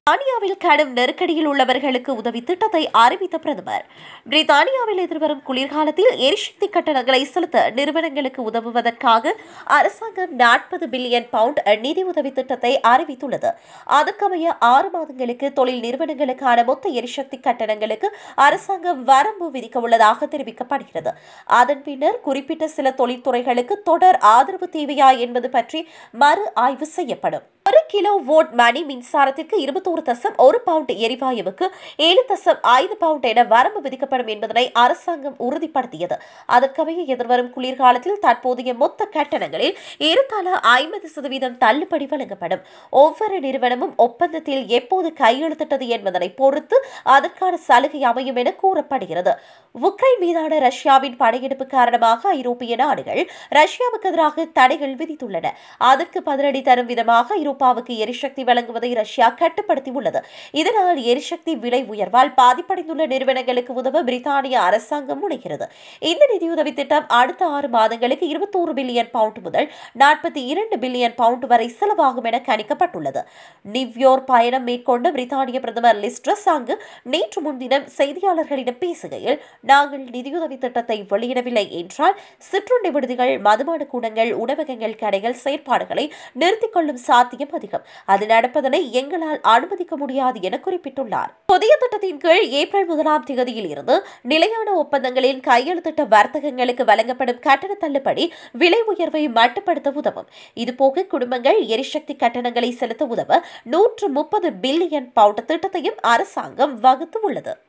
பிரித்தானியாவில் கடும் நெருக்கடியில் உள்ளவர்களுக்கு உதவி திட்டத்தை அறிவித்த பிரதமர் பிரித்தானியாவில் எதிர்வரும் குளிர்காலத்தில் எரிசக்தி கட்டணங்களை செலுத்த நிறுவனங்களுக்கு உதவுவதற்காக அரசாங்கம் நாற்பது பில்லியன் பவுண்ட் நிதி உதவி திட்டத்தை அறிவித்துள்ளது அதற்கமைய ஆறு மாதங்களுக்கு தொழில் நிறுவனங்களுக்கான மொத்த எரிசக்தி கட்டணங்களுக்கு அரசாங்கம் வரம்பு விதிக்க உள்ளதாக தெரிவிக்கப்படுகிறது அதன் பின்னர் குறிப்பிட்ட சில தொழில்துறைகளுக்கு தொடர் ஆதரவு தேவையா என்பது பற்றி மறு ஆய்வு செய்யப்படும் ஒரு கிலோ வோட் மணி மின்சாரத்திற்கு இருபத்தோரு தசம் ஒரு பவுண்ட் எரிவாயுவுக்கு ஏழு தசம் ஐந்து பவுண்ட் என வரம்பு விதிக்கப்படும் என்பதனை அரசாங்கம் உறுதிப்படுத்தியது அதற்கமைய எதிர்வரும் குளிர்காலத்தில் தற்போதைய மொத்த கட்டணங்களில் ஏறத்தாழ ஐம்பது சதவீதம் தள்ளுபடி வழங்கப்படும் ஒவ்வொரு நிறுவனமும் ஒப்பந்தத்தில் எப்போது கையெழுத்திட்டது என்பதனை பொறுத்து அதற்கான சலுகை அமையும் என கூறப்படுகிறது உக்ரைன் மீதான ரஷ்யாவின் படையெடுப்பு காரணமாக ஐரோப்பிய நாடுகள் ரஷ்யாவுக்கு எதிராக தடைகள் விதித்துள்ளன அதற்கு பதிலடி தரும் விதமாக ஐரோப்பாவுக்கு எரிசக்தி வழங்குவதை ரஷ்யா கட்டுப்படுத்தியுள்ளது இதனால் எரிசக்தி விலை உயர்வால் பாதிப்படைந்துள்ள நிறுவனங்களுக்கு உதவ பிரித்தானிய அரசாங்கம் முனைகிறது இந்த நிதியுதவி திட்டம் அடுத்த ஆறு மாதங்களுக்கு இருபத்தோரு பில்லியன் பவுண்ட் முதல் நாற்பத்தி இரண்டு பில்லியன் பவுண்ட் வரை செலவாகும் என கணிக்கப்பட்டுள்ளது நிவ்யோர் பயணம் மேற்கொண்ட பிரித்தானிய பிரதமர் லிஸ்ட்ரஸ் அங்கு நேற்று முன்தினம் செய்தியாளர்களிடம் பேசுகையில் நாங்கள் நிதியுதவி திட்டத்தை வெளியிடவில்லை என்றால் சிற்றுண்டி விடுதிகள் மதுபான கூடங்கள் உணவகங்கள் கடைகள் செயற்பாடுகளை நிறுத்திக் கொள்ளும் சாத்தியம் அதிகம் அது நடப்பதனை எங்களால் அனுமதிக்க முடியாது என குறிப்பிட்டுள்ளார் புதிய திட்டத்தின் கீழ் ஏப்ரல் முதலாம் தேதியில் இருந்து நிலையான ஒப்பந்தங்களில் கையெழுத்திட்ட வர்த்தகங்களுக்கு வழங்கப்படும் கட்டண தள்ளுபடி விலை உயர்வை மட்டுப்படுத்த உதவும் இதுபோக குடும்பங்கள் எரிசக்தி கட்டணங்களை செலுத்த உதவ நூற்று முப்பது பில்லியன் பவுண்ட் திட்டத்தையும் அரசாங்கம் வகுத்து உள்ளது